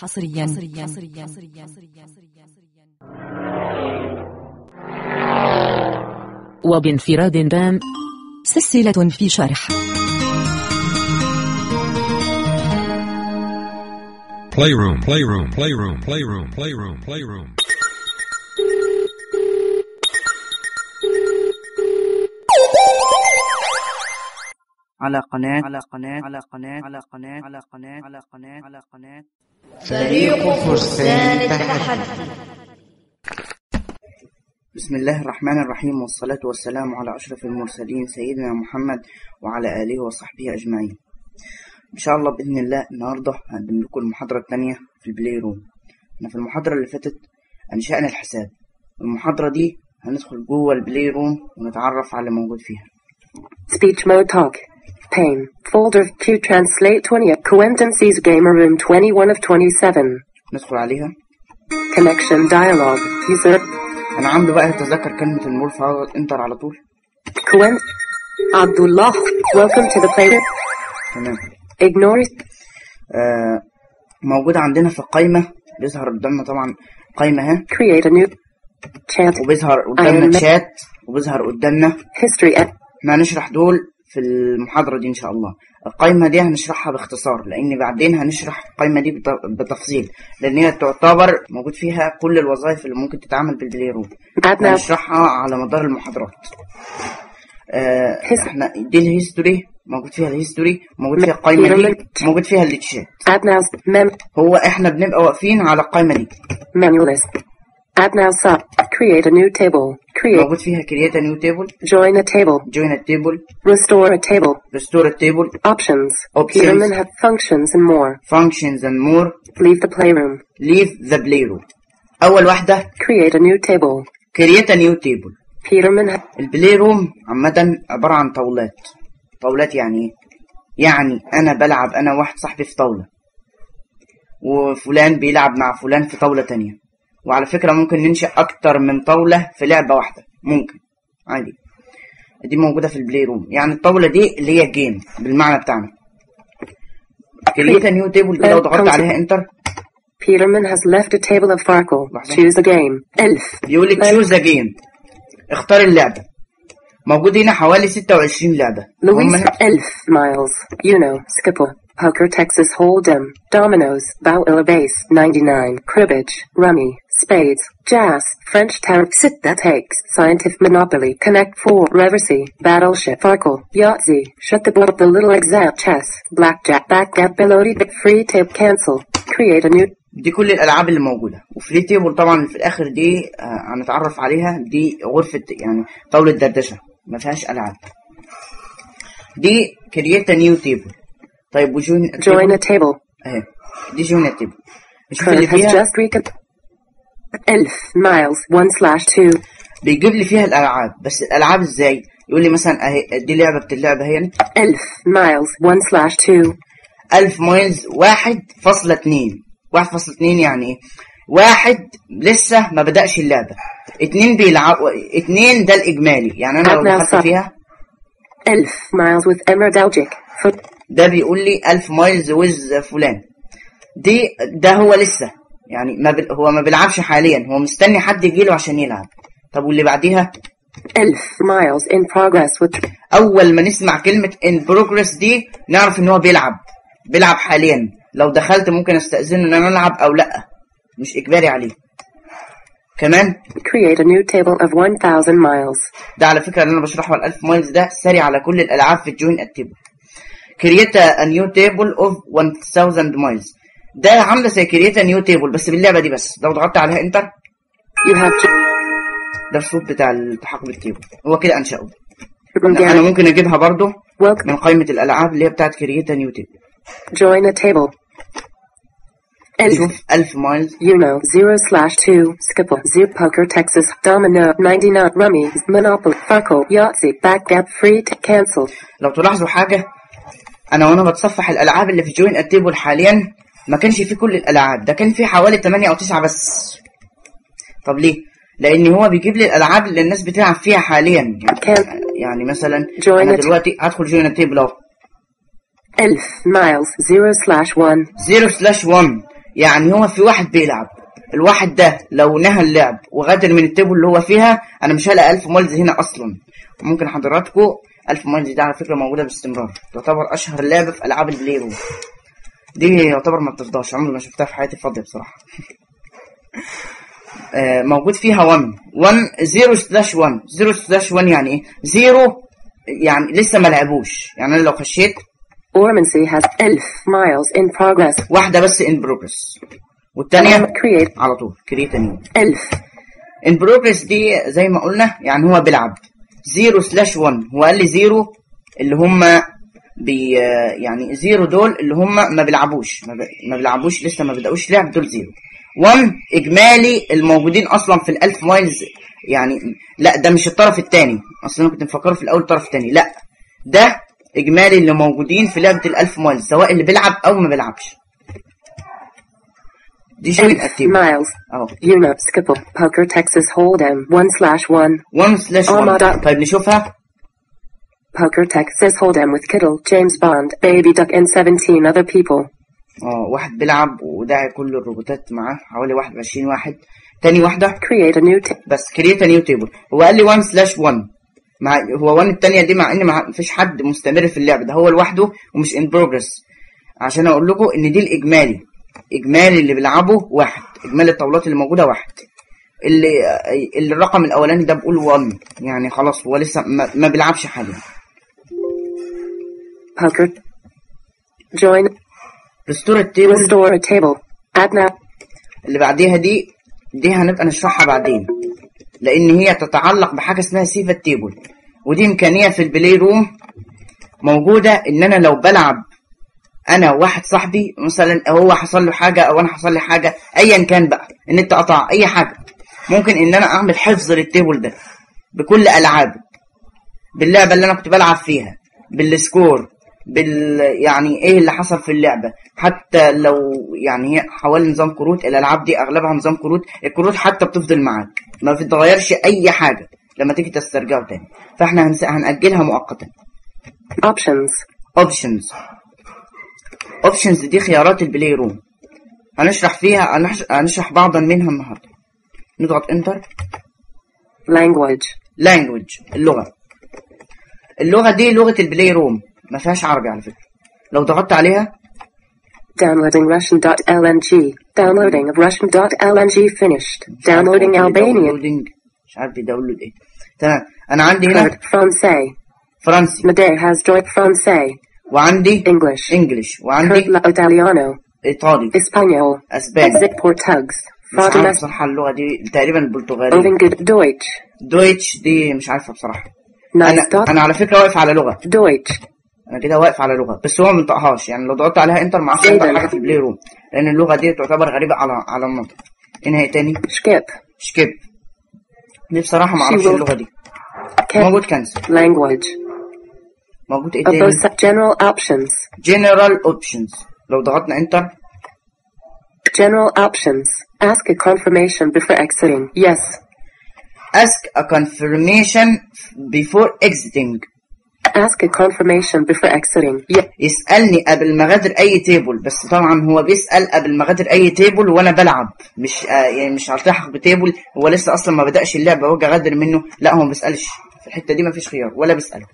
حصريا وبانفراد تام سلسلة في شرح Playroom, playroom, playroom, playroom, playroom, playroom. على قناة على قناة على قناة على قناة على قناة على قناة على قناة فريق فرسان التحدي بسم الله الرحمن الرحيم والصلاة والسلام على أشرف المرسلين سيدنا محمد وعلى آله وصحبه أجمعين إن شاء الله بإذن الله النهاردة هقدم لكم المحاضرة الثانية في البلاي روم أنا في المحاضرة اللي فاتت أنشأنا الحساب المحاضرة دي هندخل جوه البلاي روم ونتعرف على اللي موجود فيها Speech mode talk. Pane. Folder Q translate 20 coincidences gamer room 21 of 27. ندخل عليها Connection dialog. User. أنا عامله بقى أتذكر كلمة المول فهضغط انتر على طول Coin. Abdullah. Welcome to the player. تمام Ignore. آه موجودة عندنا في القايمة بيظهر قدامنا طبعا قايمة اهي Create a new chat. وبيظهر قدامنا أيوة. شات وبيظهر قدامنا History. app. احنا هنشرح دول في المحاضرة دي إن شاء الله القايمة دي هنشرحها باختصار لأن بعدين هنشرح القايمة دي بت- بتفصيل لأن هي تعتبر موجود فيها كل الوظائف اللي ممكن تتعمل بالبلاي روم Add now. هنشرحها على مدار المحاضرات آه His- احنا دي الهيستوري موجود فيها الهيستوري موجود فيها القايمة دي موجود فيها التشات Add now. Mem. هو احنا بنبقى واقفين على القايمة دي Menu list. Add now sub. Create a new table. Create. موجود فيها create a new table Join a table. join a table Restore a table. restore a table Options. Options. Peterman have functions and more. functions and more Leave the playroom. leave the playroom أول واحدة Create a new table. create a new table Peterman have البلاي روم عامة عبارة عن طاولات طاولات يعني ايه؟ يعني أنا بلعب أنا واحد صاحبي في طاولة وفلان بيلعب مع فلان في طاولة تانية وعلى فكرة ممكن ننشئ أكتر من طاولة في لعبة واحدة ممكن عادي دي موجودة في البلاي روم يعني الطاولة دي اللي هي جيم بالمعنى بتاعنا كريت نيو تيبل دي لو ضغطت عليها انتر Peterman has left a table of Farkle. لحظة. Choose a game. Elf. بيقول لك تشوز جيم اختار اللعبة موجود هنا حوالي 26 لعبة هم Louis. هنا- Elf. Miles. Uno. Skipple. Poker Texas Hold'em. Dominoes. Bowilla Base. 99. Cribbage. Rummy. Spades. Jazz. French Tarot. Sitta Takes. Scientific Monopoly. Connect 4. Reversy. Battleship. Farkle. Yahtzee. Shut the board. The Little Exam. Chess. Blackjack. Backgap. Belody. Free Tip. Cancel. Create a new. دي كل الالعاب اللي موجوده وفري تيبل طبعا في الاخر دي آه، هنتعرف عليها دي غرفه يعني طاوله دردشه ما فيهاش العاب دي كرييت نيو تيبل طيب وجوين Join a table. اهي دي جوين تيبل نشوف اللي Kurt has فيها just recon. Elf. Miles. 1 slash 2. بيجيب لي فيها الالعاب بس الالعاب ازاي يقول لي مثلا اهي دي لعبه بتلعب اهي Elf. Miles. 1 slash 2. 1000 مايلز 1.2 1.2 يعني ايه واحد لسه ما بدأش اللعبة اتنين بيلعبوا اتنين ده الإجمالي يعني أنا لو أبناء دخلت صف. فيها Elf. Miles with Emeraldic. Foot. ده بيقول لي 1000 مايلز ويز فلان دي ده هو لسه يعني ما بي هو ما بيلعبش حاليا هو مستني حد يجيله عشان يلعب طب واللي بعديها Elf. Miles in progress with. أول ما نسمع كلمة in progress دي نعرف إن هو بيلعب بيلعب حاليا لو دخلت ممكن استأذنه إن أنا ألعب أو لأ مش إجباري عليه كمان Create a new table of 1000 miles. ده على فكرة اللي أنا بشرحه على 1000 مايلز ده سري على كل الألعاب في الجوين التيبل create a new table of 1000 miles ده عاملة زي create a new table بس باللعبة دي بس لو ضغطت عليها انتر You have to. ده الصوت بتاع التحكم بالتيبل هو كده أنشأه أنا Organic. ممكن أجيبها برضو Welcome. من قائمة الألعاب اللي هي بتاعت create a new table Join a table. Elf. شوف 1000 مايلز Uno. 0 slash 2. Skipple. Zoo Poker Texas. Domino. 99. Rummy. Monopoly. Farkle. Yahtzee. Backgap. Free. T- cancel. لو تلاحظوا حاجة أنا وأنا بتصفح الألعاب اللي في جوين التيبل حاليا ما كانش فيه كل الألعاب ده كان فيه حوالي 8 أو 9 بس طب ليه؟ لأن هو بيجيب لي الألعاب اللي الناس بتلعب فيها حاليا يعني, كان- يعني مثلا Join أنا it. دلوقتي هدخل جوين التيبل أهو Elf. Miles. 0 slash 1. 0 سلاش 1 يعني هو في واحد بيلعب الواحد ده لو نهى اللعب وغادر من التيبل اللي هو فيها انا مش هلاقي 1000 مولز هنا اصلا ممكن حضراتكم 1000 مولز دي على فكره موجوده باستمرار تعتبر اشهر لعبه في العاب البلاي روم دي يعتبر ما بتفضاش عمري ما شفتها في حياتي فاضيه بصراحه آه، موجود فيها 1 1 0 سلاش 1 0 سلاش 1 يعني ايه 0 يعني لسه ما لعبوش يعني انا لو خشيت Ormancy has elf miles in progress. واحده بس ان بروجرس والثانيه Create على طول كريت نيو elf. ان بروجرس دي زي ما قلنا يعني هو بيلعب 0 سلاش 1 هو قال لي 0 اللي هم بي يعني 0 دول اللي هم ما بيلعبوش ما, بي... ما بيلعبوش لسه ما بدأوش لعب دول 0 1 اجمالي الموجودين اصلا في الالف مايلز يعني لا ده مش الطرف الثاني اصلا انا كنت مفكره في الاول الطرف الثاني لا ده اجمالي اللي موجودين في لعبه الالف مايلز سواء اللي بيلعب او ما بيلعبش دي شويه Elf اكتيف miles. اهو Unop Skipple. Poker Texas Hold'em. 1 slash 1. 1 سلاش Oh, 1 my God. طيب نشوفها Poker Texas Hold'em with Kittle, James Bond, Baby Duck and 17 other people. اه واحد بيلعب وداعي كل الروبوتات معاه حوالي 21 واحد تاني واحدة Create a new ta- بس كريت نيو تيبل هو قال لي 1 سلاش 1 مع هو 1 التانية دي مع ان ما فيش حد مستمر في اللعبة ده هو لوحده ومش ان بروجرس عشان اقول لكم ان دي الاجمالي اجمالي اللي بيلعبه واحد اجمالي الطاولات اللي موجودة واحد اللي اللي الرقم الاولاني ده بقول 1 يعني خلاص هو لسه ما, ما بيلعبش حاليا Poker. Join. ريستور التيبل Restore a table. Add now. اللي بعديها دي دي هنبقى نشرحها بعدين لان هي تتعلق بحاجه اسمها سيفا تيبل ودي امكانيه في البلاي روم موجوده ان انا لو بلعب انا وواحد صاحبي مثلا هو حصل له حاجه او انا حصل لي حاجه ايا كان بقى النت قطع اي حاجه ممكن ان انا اعمل حفظ للتيبل ده بكل العابه باللعبه اللي انا كنت بلعب فيها بالسكور بال يعني ايه اللي حصل في اللعبه حتى لو يعني هي حوالي نظام كروت الالعاب دي اغلبها نظام كروت الكروت حتى بتفضل معاك ما بتتغيرش اي حاجه لما تيجي تسترجعه تاني فاحنا هنس... هنأجلها مؤقتا Options. اوبشنز اوبشنز دي خيارات البلاي روم هنشرح فيها هنش- هنشرح بعضا منها النهارده نضغط انتر Language. language اللغة اللغة دي لغة البلاي روم ما فيهاش عربي على فكرة لو ضغطت عليها Downloading Russian.lng. Downloading of Russian.lng finished. Downloading Albanian. Downloading. مش عارف بيداونلود ايه تمام انا عندي هنا Card. Francais. فرنسي Made has joined Francais. وعندي English. انجلش Card وعندي la Italiano. ايطالي Espanol. اسباني Exit Portuguese. مش عارف Fraudulent. بصراحة اللغة دي تقريبا البرتغالية Ovingud Deutsch. دويتش دي مش عارفة بصراحة انا Nice. انا على فكرة واقف على لغة Deutsch. انا كده واقف على لغه بس هو ما بينطقهاش يعني لو ضغطت عليها انتر ما اعرفش إيه انطق ده؟ حاجه في البلاي روم لان اللغه دي تعتبر غريبه على على النطق هنا هي تاني Skip. سكيب دي بصراحه ما اعرفش She will- اللغه دي Cap. موجود كنسل Language. موجود ايه Of تاني those general options. جنرال اوبشنز لو ضغطنا انتر General options. Ask a confirmation before exiting. Yes. ask a confirmation before exiting Ask a confirmation before exiting. Yes. يسالني قبل ما غادر اي تيبل بس طبعا هو بيسال قبل ما غادر اي تيبل وانا بلعب مش آه يعني مش هلتحق بتيبل هو لسه اصلا ما بداش اللعبه واجي اغادر منه لا هو ما بيسالش في الحته دي ما فيش خيار ولا بيساله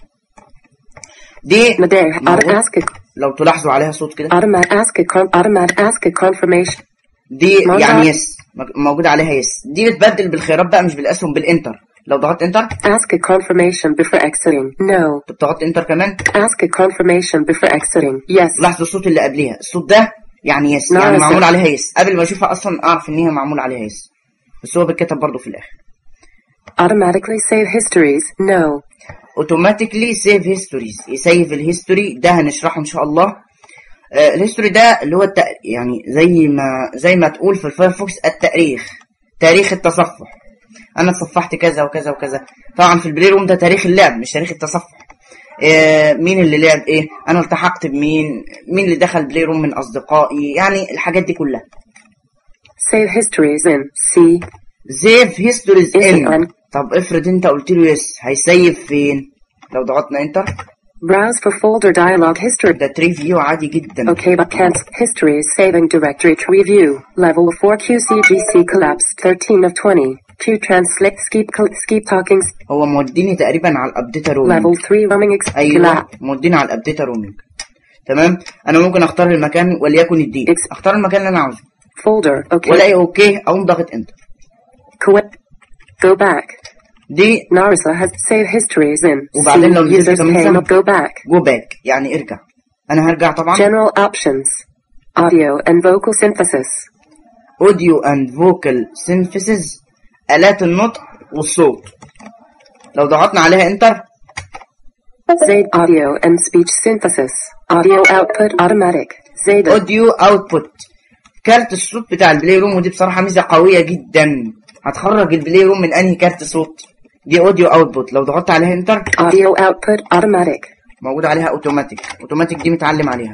دي Madeira. موجود. Auto- ask a لو تلاحظوا عليها صوت كده automat. Ask a con- automat. Ask a confirmation. دي موجود. يعني يس موجود عليها يس دي بتبدل بالخيارات بقى مش بالاسهم بالانتر لو ضغطت انتر Ask a confirmation before exiting. No. طب ضغطت انتر كمان Ask a confirmation before exiting. Yes. لاحظوا الصوت اللي قبليها الصوت ده يعني يس نعم يعني يا معمول سيد. عليها يس قبل ما اشوفها اصلا اعرف ان هي معمول عليها يس بس هو بيتكتب برضه في الاخر Automatically save histories. No. اوتوماتيكلي سيف هيستوريز يسيف الهيستوري ده هنشرحه ان شاء الله آه الهيستوري ده اللي هو التق... يعني زي ما زي ما تقول في الفايرفوكس التاريخ تاريخ التصفح انا تصفحت كذا وكذا وكذا طبعا في البلاي روم ده تاريخ اللعب مش تاريخ التصفح آه مين اللي لعب ايه انا التحقت بمين مين اللي دخل بلاي روم من اصدقائي يعني الحاجات دي كلها Save histories in C. سيف هيستوريز إيه ان عن- طب افرض انت قلت له يس هيسيف فين لو ضغطنا انتر Browse for folder dialog history. ده تري فيو عادي جدا Okay, but can't. History is saving directory to review. Level 4 QCGC collapsed 13 of 20. Q translate skip col- skip talking. هو موديني تقريبا على الابديتا رومينج Level 3 roaming ex- ايوه collapse. موديني على الابديتا رومينج تمام انا ممكن اختار المكان وليكن الدي Ex- اختار المكان اللي انا عاوزه Folder. Okay. والاقي اوكي اقوم ضاغط انتر Co- Go back. دي Narsa has save histories in. وبعدين لو See نزلت users كمان pane سنة. of go back. جو باك يعني ارجع انا هرجع طبعا General options. Audio and vocal synthesis. اوديو اند فوكال سينثيسيس الات النطق والصوت لو ضغطنا عليها انتر Zaid audio and speech synthesis. Audio output automatic. Zeta. اوديو اوتبوت كارت الصوت بتاع البلاي روم ودي بصراحه ميزه قويه جدا هتخرج البلاي روم من انهي كارت صوت دي اوديو اوتبوت لو ضغطت عليها انتر Audio output automatic. موجود عليها اوتوماتيك اوتوماتيك دي متعلم عليها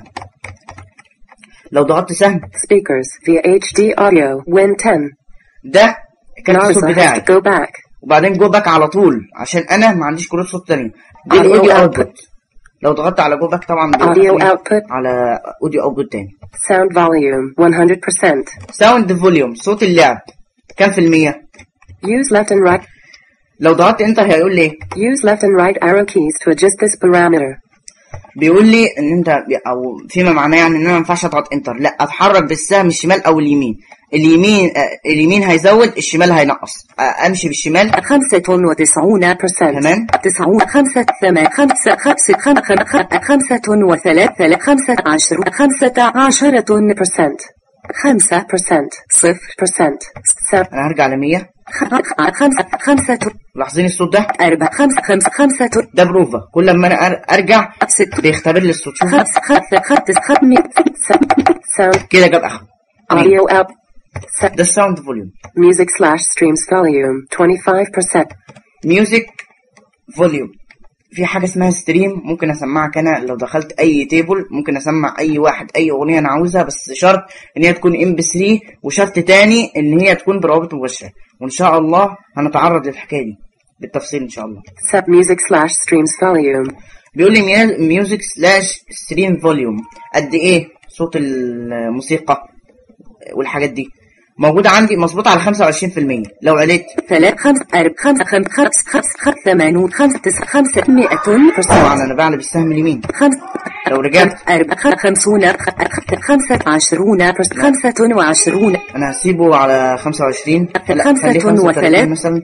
لو ضغطت سهم Speakers via HD audio. Win 10. ده كارت الصوت Narsa has بتاعي to go back. وبعدين جو باك على طول عشان انا ما عنديش كروت صوت تانية دي Audio الاوديو output. اوتبوت لو ضغطت على جو باك طبعا Audio بيوديني output. على اوديو اوتبوت تاني Sound volume 100%. ساوند فوليوم صوت اللعب كام في المية Use left and right. لو ضغطت انتر هيقول لي ايه Use left and right arrow keys to adjust this parameter. بيقول لي ان انت او فيما معناه يعني ان انا ما ينفعش اضغط انتر لا اتحرك بالسهم الشمال او اليمين اليمين آه، اليمين هيزود الشمال هينقص آه، امشي بالشمال خمسة وتسعون تمام تسعون خمسة ثمان خمسة خمسة خم خم خم خمسة وثلاثة خمسة عشر خمسة عشرة percent. خمسة Percent. صفر Percent. Seven. انا هرجع ل 100 خ- خمسة خمسة لاحظين الصوت ده أربعة خمسة خمسة خمسة ده بروفا كل لما انا أر- ارجع ست بيختبر لي الصوت شوف خمسة خمسة خمسة خمسة Sound. كده جاب اخره Audio out. Se- ده الساوند فوليوم Music slash streams volume 25%. ميوزك فوليوم في حاجه اسمها ستريم ممكن اسمعك انا لو دخلت اي تيبل ممكن اسمع اي واحد اي اغنيه انا عاوزها بس شرط ان هي تكون ام بي 3 وشرط تاني ان هي تكون بروابط مباشره وان شاء الله هنتعرض للحكايه دي بالتفصيل ان شاء الله Set music slash streams volume. بيقول لي ميا- ميوزك سلاش ستريم فوليوم قد ايه صوت الموسيقى والحاجات دي موجودة عندي مظبوطة على 25% لو عليت ثلاث خمسة أربعة خمسة خمسة خمسة خمسة خمسة ثمانون خمسة تسعة خمسة مئة طبعا انا بعلى بالسهم اليمين خمسة لو رجعت أربعة خ- خمسون خ- خ- خمسة عشرون خمسة وعشرون انا هسيبه على 25 لا خمسة خليه 35 وثلاث. مثلا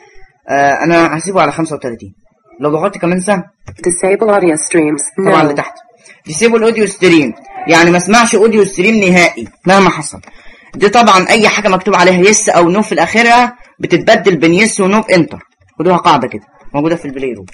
آه انا هسيبه على 35 لو ضغطت كمان سهم Disable audio streams. طبعا No. لتحت ديسيبل اوديو ستريم يعني ما اسمعش اوديو ستريم نهائي مهما حصل دي طبعا اي حاجه مكتوب عليها يس او نو في الاخرها بتتبدل بين يس ونو بانتر خدوها قاعده كده موجوده في البلاي روم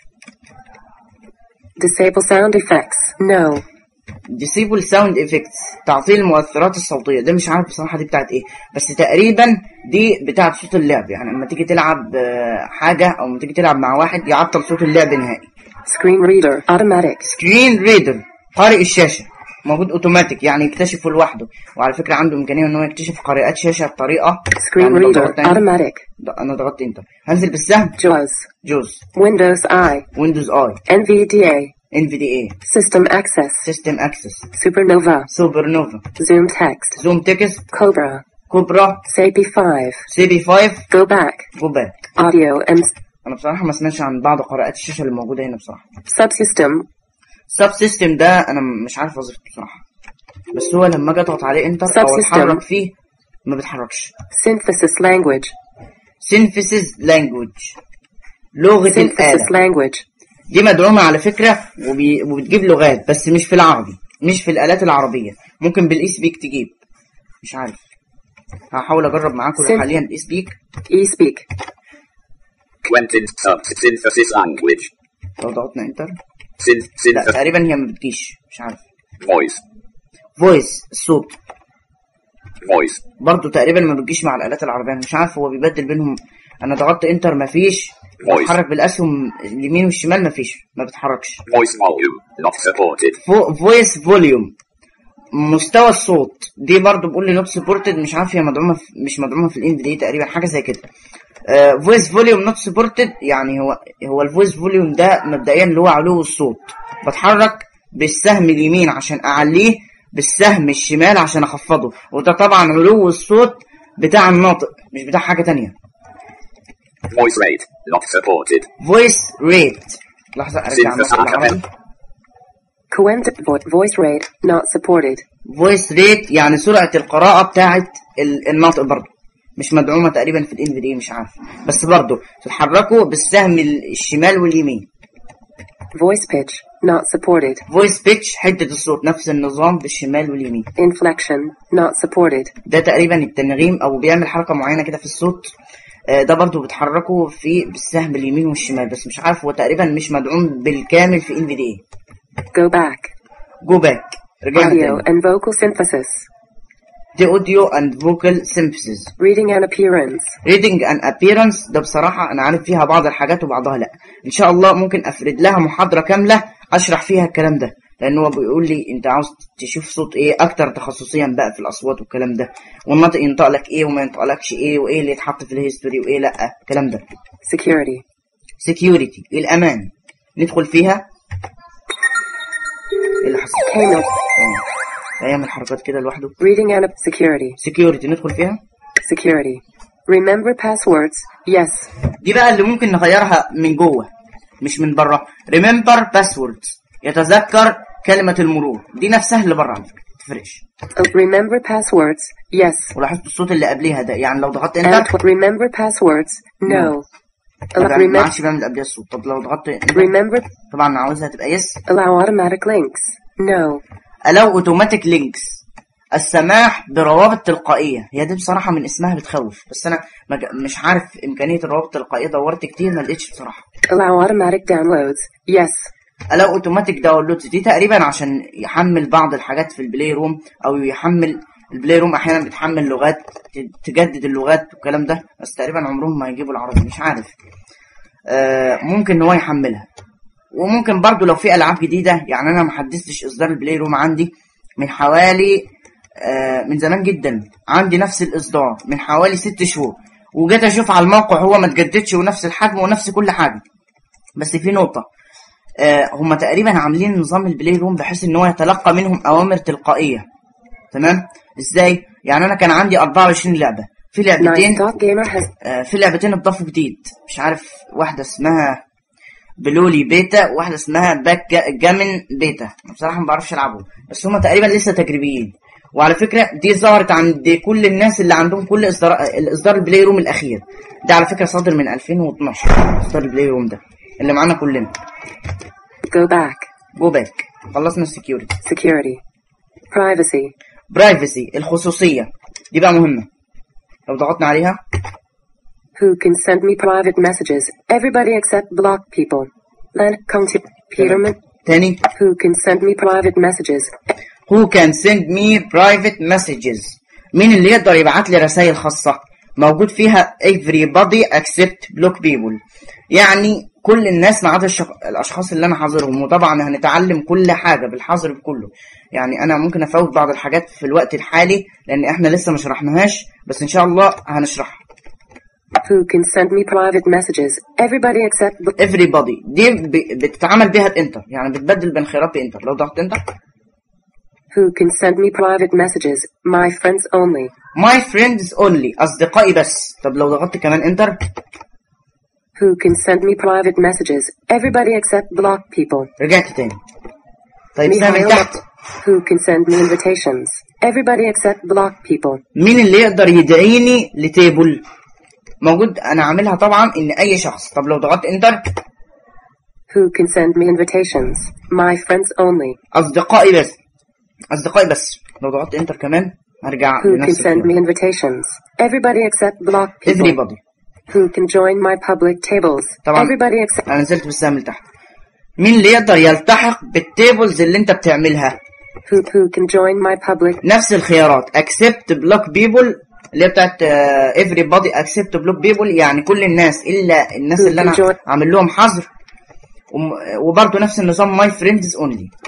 Disable sound effects. No. ديسيبل ساوند افكتس تعطيل المؤثرات الصوتيه ده مش عارف بصراحه دي بتاعت ايه بس تقريبا دي بتاعت صوت اللعب يعني لما تيجي تلعب آه، حاجه او لما تيجي تلعب مع واحد يعطل صوت اللعب نهائي Screen reader. Automatic. سكرين ريدر قارئ الشاشه موجود اوتوماتيك يعني يكتشفه لوحده وعلى فكره عنده امكانيه ان هو يكتشف قارئات شاشه بطريقه Screen يعني لو reader. ضغطت هنا- Automatic. ده انا ضغطت انتر هنزل بالسهم JAWS. جوز Windows I. ويندوز اي NVDA. ان في دي اي System access. سيستم اكسس Supernova. سوبر نوفا Zoom text. زوم تكست Cobra. كوبرا SAPI 5. سي بي 5 Go back. جو باك Audio and انا بصراحه ما سمعتش عن بعض قراءات الشاشه اللي موجوده هنا بصراحه subsystem. سب سيستم ده انا مش عارف وظيفته بصراحه بس هو لما اجي اضغط عليه انتر او Subsystem. اتحرك فيه ما بيتحركش Synthesis language. سينثيسيس لانجوج لغه Synthesis الاله language. دي مدعومه على فكره وبي... وبتجيب لغات بس مش في العربي مش في الالات العربيه ممكن بالاي سبيك تجيب مش عارف هحاول اجرب معاكم Syn- حاليا الاي سبيك eSpeak. Quentin sub synthesis language. لو ضغطنا انتر Synth لا synthesis تقريبا هي ما بتجيش مش عارف voice. فويس الصوت Voice. برضه تقريبا ما بتجيش مع الالات العربيه مش عارف هو بيبدل بينهم انا ضغطت انتر مفيش Voice. بتحرك بالاسهم اليمين والشمال مفيش ما بتحركش Voice volume. Not supported. فو فويس فوليوم مستوى الصوت دي برضه بيقول لي نوت سبورتد مش عارف هي مدعومه في مش مدعومه في الان دي تقريبا حاجه زي كده فويس فوليوم نوت سبورتد يعني هو هو الفويس فوليوم ده مبدئيا اللي هو علو الصوت بتحرك بالسهم اليمين عشان اعليه بالسهم الشمال عشان اخفضه وده طبعا علو الصوت بتاع الناطق مش بتاع حاجه تانية Voice rate. Not supported. فويس ريت لحظه ارجع Synthesis مثلا بالعربي Coent vo- voice rate not supported. فويس ريت يعني سرعه القراءه بتاعه ال- الناطق برضه مش مدعومه تقريبا في الان في دي مش عارف بس برضه تتحركوا بالسهم ال- الشمال واليمين Voice pitch not supported. فويس بيتش حده الصوت نفس النظام بالشمال واليمين Inflection not supported. ده تقريبا التنغيم او بيعمل حركه معينه كده في الصوت آه، ده برضو بتحركه في بالسهم اليمين والشمال بس مش عارف هو تقريبا مش مدعوم بالكامل في ان في دي Go back. جو باك رجعنا Audio تاني and vocal synthesis. دي اوديو اند فوكال سينثيسيس Reading and appearance. ريدنج اند ابييرنس ده بصراحه انا عارف فيها بعض الحاجات وبعضها لا ان شاء الله ممكن افرد لها محاضره كامله اشرح فيها الكلام ده لان هو بيقول لي انت عاوز تشوف صوت ايه اكتر تخصصيا بقى في الاصوات والكلام ده والناطق ينطق لك ايه وما ينطقلكش ايه وايه اللي يتحط في الهيستوري وايه لا الكلام ده Security. سكيورتي الامان ندخل فيها ايه اللي حصل Keynote. اه هيعمل حركات كده لوحده Reading and security. سكيورتي ندخل فيها Security. Remember passwords. Yes. دي بقى اللي ممكن نغيرها من جوه مش من بره remember passwords يتذكر كلمة المرور دي نفسها اللي بره على فكرة تفرقش Uh, remember passwords. Yes. ولاحظت الصوت اللي قبليها ده يعني لو ضغطت And انتر remember passwords. No. Allow, ما remember, عادش بيعمل قبلها الصوت طب لو ضغطت انتر remember, طبعا عاوزها تبقى يس allow automatic links. No. allow automatic links السماح بروابط تلقائية هي دي بصراحة من اسمها بتخوف بس أنا ما ج- مش عارف إمكانية الروابط التلقائية دورت كتير ما لقيتش بصراحة Allow automatic downloads. Yes. allow automatic downloads دي تقريبا عشان يحمل بعض الحاجات في البلاي روم أو يحمل البلاي روم أحيانا بتحمل لغات ت- تجدد اللغات والكلام ده بس تقريبا عمرهم ما يجيبوا العربي مش عارف آه ممكن إن هو يحملها وممكن برضو لو في ألعاب جديدة يعني أنا ما حدثتش إصدار البلاي روم عندي من حوالي آه من زمان جدا عندي نفس الإصدار من حوالي ست شهور وجيت أشوف على الموقع هو ما تجددش ونفس الحجم ونفس كل حاجة بس في نقطة آه هم تقريبا عاملين نظام البلاي روم بحيث ان هو يتلقى منهم اوامر تلقائيه تمام ازاي يعني انا كان عندي 24 لعبه في لعبتين Nice Dot Gamer has آه في لعبتين اتضافوا جديد مش عارف واحده اسمها بلولي بيتا وواحده اسمها باك جا- جامن بيتا بصراحه ما بعرفش العبهم بس هم تقريبا لسه تجريبيين وعلى فكره دي ظهرت عند كل الناس اللي عندهم كل اصدار الاصدار البلاي روم الاخير ده على فكره صادر من 2012 اصدار البلاي روم ده اللي معانا كلنا go back. جو باك خلصنا السكيورتي Security. Privacy. برايفسي الخصوصيه دي بقى مهمه لو ضغطنا عليها Who can send me private messages? Everybody except blocked people. Len Conti Peterman. تاني Who can send me private messages? who can send me private messages مين اللي يقدر يبعت لي رسائل خاصة موجود فيها everybody except block people يعني كل الناس ما عدا الشخ... الاشخاص اللي انا حاضرهم وطبعا هنتعلم كل حاجة بالحظر بكله يعني انا ممكن افوت بعض الحاجات في الوقت الحالي لان احنا لسه ما شرحناهاش بس ان شاء الله هنشرحها Who can send me private messages? Everybody except bl- everybody دي ب... بتتعمل بيها بانتر يعني بتبدل بين خيارات بانتر لو ضغطت انتر Who can send me private messages? My friends only. my friends only اصدقائي بس طب لو ضغطت كمان انتر Who can send me private messages? Everybody except blocked people. رجعت تاني طيب سامع Mikhail تحت Who can send me invitations? Everybody except blocked people. مين اللي يقدر يدعيني لتيبل موجود انا عاملها طبعا ان اي شخص طب لو ضغطت انتر Who can send me invitations? My friends only. اصدقائي بس اصدقائي بس لو ضغطت انتر كمان هرجع Who can لنفس send me الكلام. invitations? Everybody except blocked people. everybody Who can join my public tables? طبعا. Everybody except انا نزلت بالسهم لتحت مين اللي يقدر يلتحق بالتيبلز اللي انت بتعملها who who can join my public نفس الخيارات accept block people اللي هي بتاعت آه، everybody accept block people يعني كل الناس الا الناس اللي انا Enjoy. عامل لهم حظر وم- وبرضه نفس النظام my friends only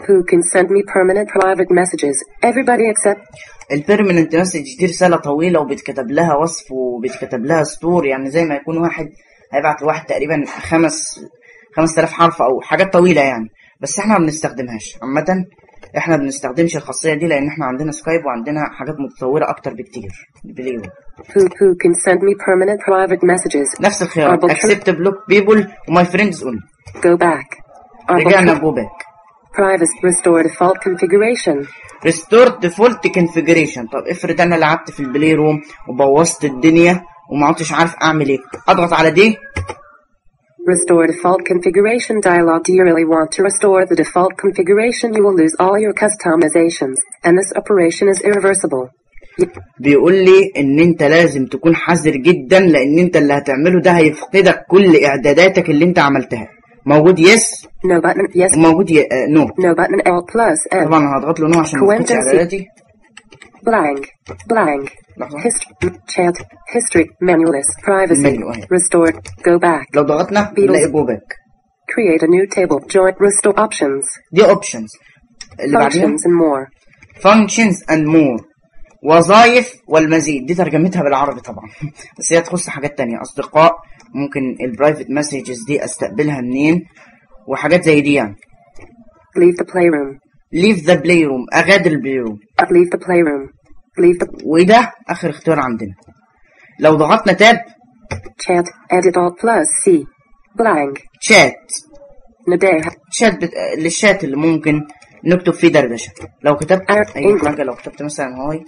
Who can send me permanent private messages? Everybody except البيرمننت مسج دي رسالة طويلة وبيتكتب لها وصف وبيتكتب لها سطور يعني زي ما يكون واحد هيبعت لواحد تقريبا خمس خمس تلاف حرف أو حاجات طويلة يعني بس احنا ما بنستخدمهاش عامة احنا ما بنستخدمش الخاصية دي لأن احنا عندنا سكايب وعندنا حاجات متطورة أكتر بكتير بليو who who can send me permanent private messages? نفس الخيار Arbol- accept block people وماي فريندز only Go back. Arbol- رجعنا جو باك Privacy restore default configuration. ريستور ديفولت كونفيجريشن طب افرض انا لعبت في البلاي روم وبوظت الدنيا وما عدتش عارف اعمل ايه اضغط على دي Restore default configuration dialog. Do you really want to restore the default configuration? You will lose all your customizations, and this operation is irreversible. بيقول لي ان انت لازم تكون حذر جدا لان انت اللي هتعمله ده هيفقدك كل اعداداتك اللي انت عملتها موجود يس No button. Yes. وموجود ي... آه نو No button. L plus N. طبعا انا هضغط له نو عشان ما افقدش Coincidence. اعداداتي Blank. Blank. لحظه History. Chat. History. Menu list. Privacy. Menu, أهي. Restore. Go back. لو ضغطنا Beatles. نلاقي جو باك Create a new table. Join. Restore options. دي اوبشنز اللي بعديها Functions and more. functions and more وظائف والمزيد دي ترجمتها بالعربي طبعا بس هي تخص حاجات تانية أصدقاء ممكن البرايفت مسجز دي أستقبلها منين وحاجات زي دي يعني Leave the playroom. leave the playroom أغادر البلاي روم Leave the playroom. Leave the وده آخر اختيار عندنا لو ضغطنا تاب chat. Edit Alt plus C. Blank. شات Nadeh. شات بت... للشات اللي ممكن نكتب فيه دردشة لو كتبت أه، أي إنجلش. حاجة لو كتبت مثلا هاي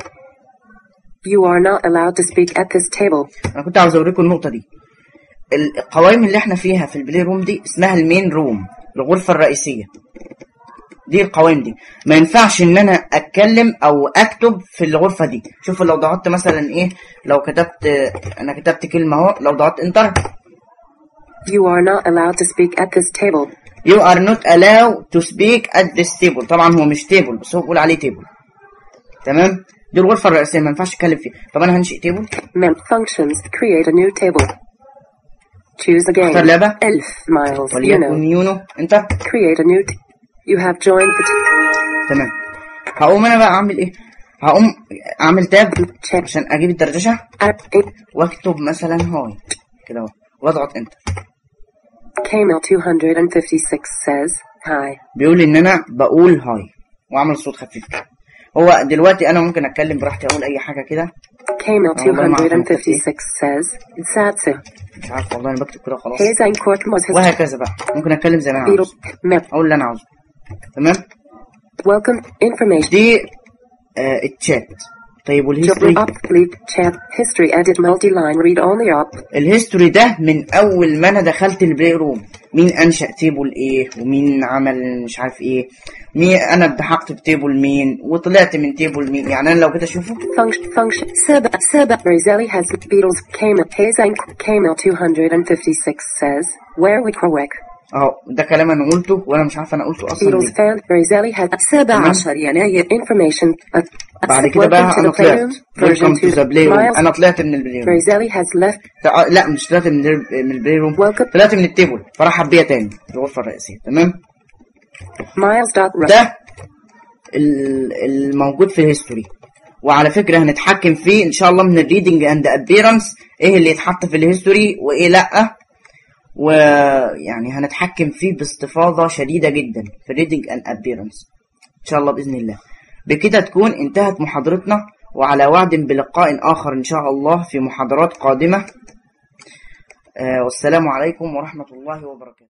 You are not allowed to speak at this table. انا كنت عاوز اوريكم النقطه دي القوائم اللي احنا فيها في البلاي روم دي اسمها المين روم الغرفه الرئيسيه دي القوائم دي ما ينفعش ان انا اتكلم او اكتب في الغرفه دي شوفوا لو ضغطت مثلا ايه لو كتبت انا كتبت كلمه اهو لو ضغطت انتر You are not allowed to speak at this table. you are not allowed to speak at this table طبعا هو مش تيبل بس هو بيقول عليه تيبل تمام دي الغرفه الرئيسيه ما ينفعش اتكلم فيها طب انا هنشئ تيبل Mem functions. Create a new table. Choose a game. اختار لعبه Elf miles. You وليكن know. يونو انتر Create a new. T- you have joined the t- تمام هقوم انا بقى اعمل ايه هقوم اعمل تاب check. عشان اجيب الدردشه At in- واكتب مثلا هاي كده اهو واضغط انتر Camel 256 says, Hi. بيقول ان انا بقول هاي واعمل صوت خفيف كده هو دلوقتي انا ممكن اتكلم براحتي اقول اي حاجه كده Camel والله ما عارف أنا كتبت 256 says, Satsu. مش عارف والله انا بكتب كده خلاص Here's Ankort was his وهكذا بقى ممكن اتكلم زي ما انا beetle. عاوز Mem. اقول اللي انا عاوزه تمام Welcome. Information. دي آه الشات طيب Job والهيستوري up. Leave. Chat. History. Edit. Multi-line. Read only up. الهيستوري ده من اول ما انا دخلت البلاي روم مين انشا تيبل ايه ومين عمل مش عارف ايه مين انا التحقت بتيبل مين وطلعت من تيبل مين يعني انا لو كده اشوفه Function. Function. سبع سبع Rizeli has Beatles. Camel. Hayes Camel 256 says, Where we correct. اهو ده كلام انا قلته وانا مش عارف انا قلته اصلا Beatles ليه fan. Rizeli has سبع عشر يناير information. Uh, بعد كده بقى welcome to انا the طلعت playroom. ويلكم Version تو ذا 2. بلاي روم Miles. انا طلعت من البلاي روم Rizeli has left. تع- لا مش طلعت من ال- من البلاي روم Welcome. طلعت من التيبل فرحب بيا تاني الغرفه الرئيسيه تمام Miles. Dot. ده ال- الموجود في الهيستوري وعلى فكرة هنتحكم فيه ان شاء الله من الريدنج اند ابيرنس ايه اللي يتحط في الهيستوري وايه لا ويعني هنتحكم فيه باستفاضة شديدة جدا في الريدنج اند ابيرنس ان شاء الله باذن الله بكده تكون انتهت محاضرتنا وعلى وعد بلقاء اخر ان شاء الله في محاضرات قادمة آه والسلام عليكم ورحمة الله وبركاته